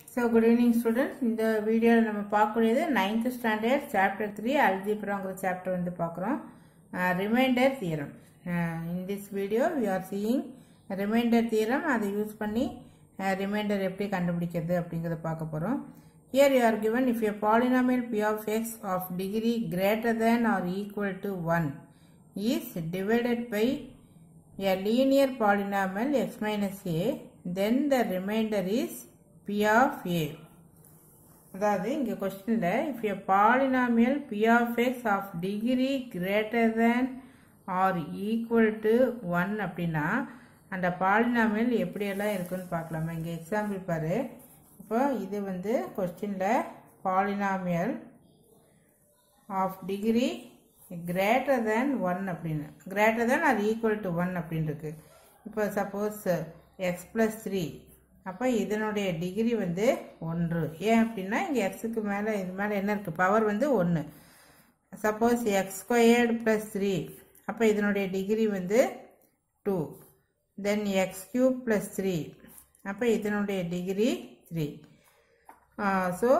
So good evening students இந்த வீடியோவில் நம்ம பார்க்கக்கூடியது நைன்த் ஸ்டாண்டர்ட் சாப்டர் த்ரீ அல்ஜிப்ராங்கிற சாப்டர் வந்து பார்க்குறோம் remainder theorem in this video we are seeing remainder theorem அதை யூஸ் பண்ணி ரிமைண்டர் எப்படி கண்டுபிடிக்கிறது அப்படிங்கிறத பார்க்க போகிறோம் here you are given if a polynomial p of x of degree greater than or equal to 1 is divided by a linear polynomial x minus a then the remainder is p of a அதாவது இங்கே கொஸ்டினில் if a polynomial p of x of degree greater than or equal to 1 அப்படின்னா அந்த polynomial எப்படியெல்லாம் இருக்குன்னு பார்க்கலாமா இங்கே example பாரு இப்போ இது வந்து கொஸ்டினில் polynomial of degree greater than one அப்படின்னு கிரேட்டர் தேன் அது ஈக்குவல் டு ஒன் அப்படின்னு இருக்கு இப்போ சப்போஸ் எக்ஸ் ப்ளஸ் த்ரீ அப்போ இதனுடைய டிகிரி வந்து ஒன்று ஏன் அப்படின்னா இங்கே எக்ஸுக்கு மேலே இது மேலே என்ன இருக்குது பவர் வந்து ஒன்று suppose x squared plus three அப்போ இதனுடைய டிகிரி வந்து two then x cube plus three அப்போ இதனுடைய டிகிரி த்ரீ ஸோ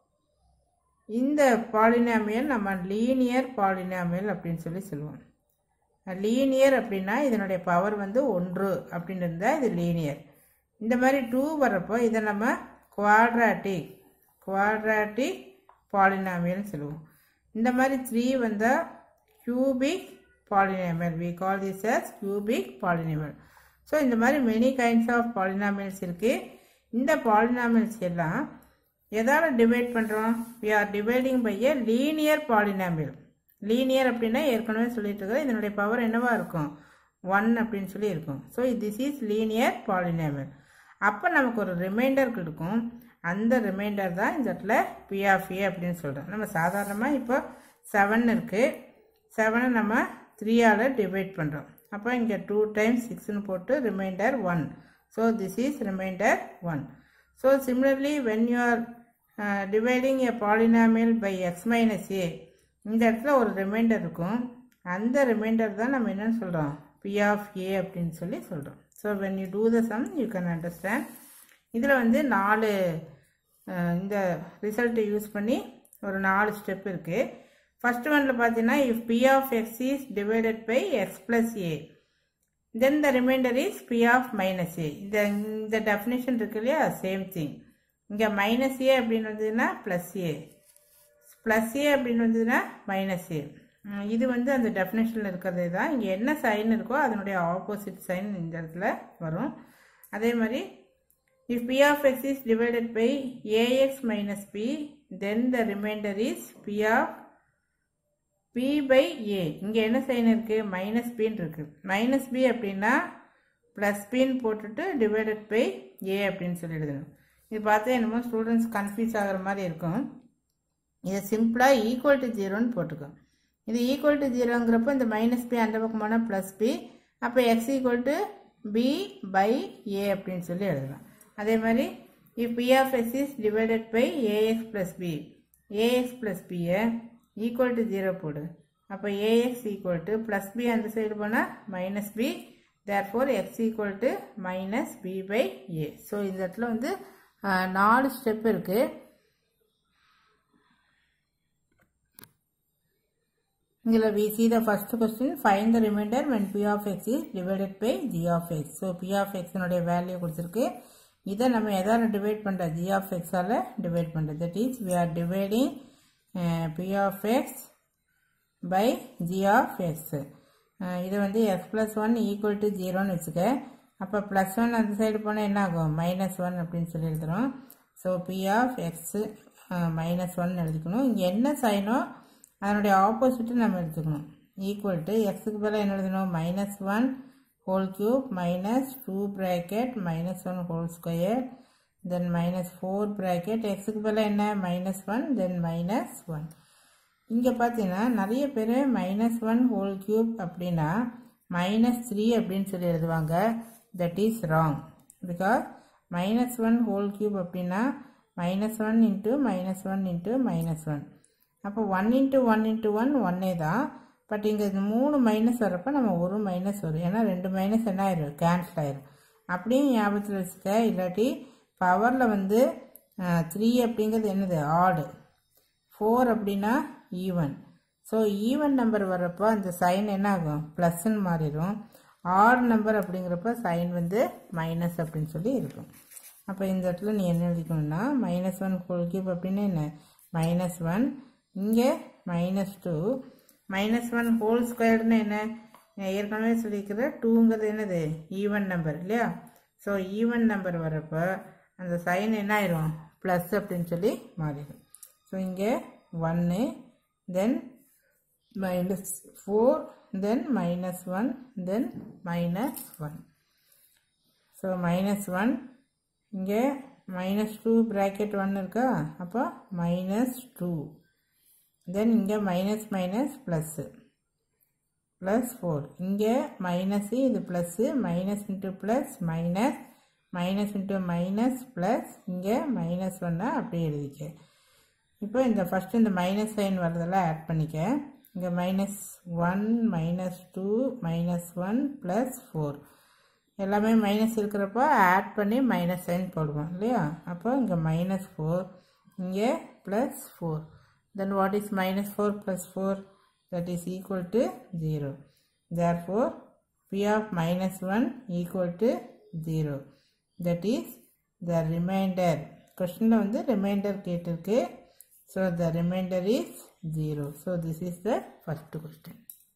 இந்த பாலினாமியல் நம்ம லீனியர் பாலினாமியல் அப்படின்னு சொல்லி சொல்லுவோம் லீனியர் அப்படின்னா இதனுடைய பவர் வந்து ஒன்று அப்படின்னு இருந்தால் இது லீனியர் இந்த மாதிரி டூ வரப்போ இதை நம்ம குவாட்ராட்டிக் குவாட்ராட்டிக் பாலினாமியல்னு சொல்லுவோம் இந்த மாதிரி த்ரீ வந்தால் cubic polynomial we call this as cubic polynomial so இந்த மாதிரி மெனி கைண்ட்ஸ் ஆஃப் பாலினாமியல்ஸ் இருக்குது இந்த பாலினாமியல்ஸ் எல்லாம் எதால் டிவைட் பண்ணுறோம் we are dividing by a linear polynomial linear அப்படின்னா ஏற்கனவே சொல்லிட்டு இருக்கிறோம் இதனுடைய பவர் என்னவா இருக்கும் ஒன் அப்படின்னு சொல்லி இருக்கும் so this is linear polynomial அப்போ நமக்கு ஒரு ரிமைண்டர் கிடைக்கும் அந்த ரிமைண்டர் தான் இந்த இடத்துல பி ஆஃப் ஏ அப்படின்னு சொல்கிறோம் நம்ம சாதாரணமாக இப்போ செவன் இருக்குது செவனை நம்ம த்ரீயால் டிவைட் பண்ணுறோம் அப்போ இங்கே டூ டைம்ஸ் சிக்ஸ்னு போட்டு remainder one so this is remainder one so similarly when you are dividing a polynomial by x minus a இந்த இடத்துல ஒரு ரிமைண்டர் இருக்கும் அந்த ரிமைண்டர் தான் நம்ம என்னன்னு சொல்கிறோம் பி ஆஃப் ஏ அப்படின்னு சொல்லி சொல்கிறோம் so when you do the sum you can understand இதில் வந்து நாலு இந்த ரிசல்ட்டை யூஸ் பண்ணி ஒரு நாலு ஸ்டெப் இருக்குது ஃபர்ஸ்ட் ஒன்ல பார்த்தீங்கன்னா if p of x is divided by x plus a then the remainder is p of minus a இந்த இந்த டெஃபினேஷன் இருக்கு இல்லையா சேம் திங் இங்கே மைனஸ் ஏ அப்படின்னு வந்ததுன்னா ப்ளஸ் ஏ ப்ளஸ் ஏ அப்படின்னு வந்ததுன்னா மைனஸ் ஏ இது வந்து அந்த டெஃபினேஷனில் இருக்கிறதே தான் இங்கே என்ன சைன் இருக்கோ அதனுடைய ஆப்போசிட் சைன் இந்த இடத்துல வரும் அதே மாதிரி if p of x is divided by a x minus b then the remainder is p of b by a இங்கே என்ன சைன் இருக்குது மைனஸ் பின்னு இருக்குது மைனஸ் பி அப்படின்னா ப்ளஸ் பின்னு போட்டுட்டு டிவைடட் பை ஏ அப்படின்னு சொல்லி எழுதணும் இது பார்த்தா என்னமோ ஸ்டூடெண்ட்ஸ் கன்ஃபியூஸ் ஆகிற மாதிரி இருக்கும் இதை சிம்பிளாக ஈக்குவல் டு ஜீரோன்னு போட்டுக்கோம் இது ஈக்குவல் டு ஜீரோங்கிறப்போ இந்த மைனஸ் பி அந்த பக்கம் போனால் ப்ளஸ் பி அப்போ x equal to b by a அப்படின்னு சொல்லி எழுதலாம் அதே மாதிரி if p of x is divided by a x plus b a x plus பியை ஈக்குவல் டு ஜீரோ போடு அப்போ a x equal to plus b அந்த சைடு போனால் minus b therefore x equal to minus b by a so இந்த இடத்துல வந்து நாலு step இருக்குது இதில் we see the first question find the remainder when p of x is divided by g of x so p of x னுடைய value கொடுத்துருக்கு இதை நம்ம எதால டிவைட் பண்ணுற g of x ஆல டிவைட் பண்ணுறது that is we are dividing uh, p of x by g of x uh, இது வந்து x plus 1 equal to 0ன்னு வச்சுக்க அப்போ ப்ளஸ் ஒன் அந்த சைடு போனால் என்ன ஆகும் மைனஸ் ஒன் அப்படின்னு சொல்லி எழுதுகிறோம் so p of x minus one எழுதிக்கணும் இங்கே என்ன சைனோ அதனுடைய ஆப்போசிட்டு நம்ம எடுத்துக்கணும் ஈக்குவல் டு எக்ஸுக்கு பதிலாக என்ன எழுதணும் minus one whole cube minus two bracket minus one whole square then minus four bracket எக்ஸுக்கு பதிலாக என்ன minus one then minus one இங்கே பார்த்தீங்கன்னா நிறைய பேர் மைனஸ் ஒன் ஹோல் கியூப் அப்படின்னா மைனஸ் த்ரீ அப்படின்னு சொல்லி எழுதுவாங்க that is wrong because minus one whole cube அப்படின்னா minus one into minus one into minus one அப்போ one into one into one ஒன்னே தான் பட் இங்கே இந்த மூணு மைனஸ் வரப்போ நம்ம ஒரு மைனஸ் வரும் ஏன்னா ரெண்டு மைனஸ் என்ன ஆயிரும் கேன்சல் ஆயிரும் அப்படியும் ஞாபகத்தில் வச்சுக்க இல்லாட்டி பவரில் வந்து த்ரீ அப்படிங்கிறது என்னது ஆடு ஃபோர் அப்படின்னா ஈவன் ஸோ ஈவன் நம்பர் வர்றப்போ அந்த சைன் என்ன ஆகும் ப்ளஸ்ன்னு மாறிடும் ஆட் நம்பர் அப்படிங்கிறப்ப சைன் வந்து மைனஸ் அப்படின்னு சொல்லி இருக்கும் அப்போ இந்த இடத்துல நீ என்ன எழுதிக்கணும்னா மைனஸ் ஒன் ஹோல் கியூப் அப்படின்னு என்ன மைனஸ் ஒன் இங்கே minus two minus one whole ஸ்கொயர்டுன்னு என்ன நான் ஏற்கனவே சொல்லியிருக்கிற டூங்கிறது என்னது ஈவன் நம்பர் இல்லையா ஸோ ஈவன் நம்பர் வரப்போ அந்த சைன் என்ன ஆயிரும் ப்ளஸ் அப்படின்னு சொல்லி மாறிடும் ஸோ இங்கே ஒன்று then minus four then minus one then minus one so minus one இங்கே மைனஸ் டூ ப்ராக்கெட் ஒன் இருக்கா அப்போ மைனஸ் டூ தென் இங்கே minus minus plus plus four இங்கே மைனஸு இது plus minus into plus minus minus into minus plus இங்கே minus ஒன்னை அப்படியே எழுதிக்க இப்போ இந்த ஃபஸ்ட்டு இந்த மைனஸ் சைன் வரதெல்லாம் ஆட் பண்ணிக்க இங்கே minus one minus two minus one plus four எல்லாமே மைனஸ் இருக்கிறப்போ ஆட் பண்ணி மைனஸ் சைன் போடுவோம் இல்லையா அப்போ இங்கே மைனஸ் ஃபோர் இங்கே plus four then what is minus four plus four that is equal to 0. Therefore, p of minus 1 equal to 0. That is the remainder. கொஸ்டினில் வந்து ரிமைண்டர் கேட்டிருக்கு so the remainder is zero so this is the first question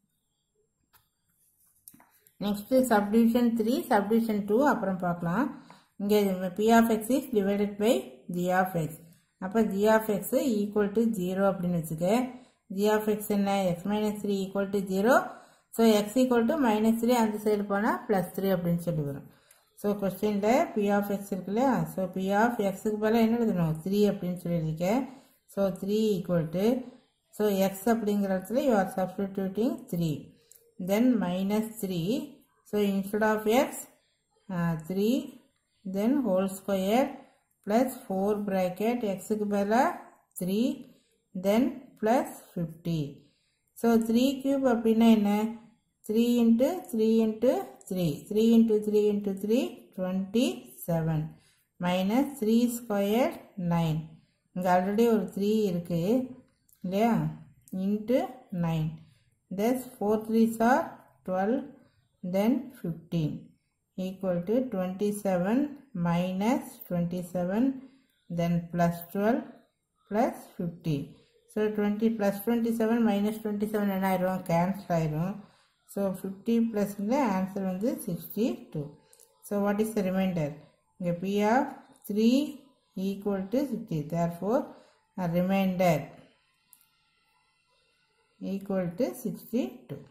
next subdivision three subdivision two அப்புறம் பார்க்கலாம் இங்கே p of x is divided by g of x அப்போ g of x equal to zero அப்படின்னு வச்சுக்க g of x என்ன x minus three equal to zero so x equal to minus three அந்த side போனால் plus three அப்படின்னு சொல்லி வரும் so கொஸ்டினில் பி ஆஃப் எக்ஸ் இருக்கு இல்லையா ஸோ பி ஆஃப் எக்ஸுக்கு பதிலாக என்ன எழுதணும் த்ரீ அப்படின்னு சொல்லியிருக்க so three equal to so x அப்படிங்கிற இடத்துல you are substituting three then minus three so instead of x three then whole square plus four bracket எக்ஸுக்கு பதிலாக three then plus fifty so three cube அப்படின்னா என்ன three into three into three three into three into three twenty seven minus three square nine இங்கே already ஒரு three இருக்குது இல்லையா into nine thus four threes are twelve then fifteen equal to twenty seven minus twenty seven then plus twelve plus fifty so twenty plus twenty seven minus twenty seven என்ன ஆயிரும் cancel ஆயிரும் so fifty ப்ளஸ்ல answer வந்து sixty two so what is the remainder இங்கே p of three equal to sixty therefore remainder equal to sixty two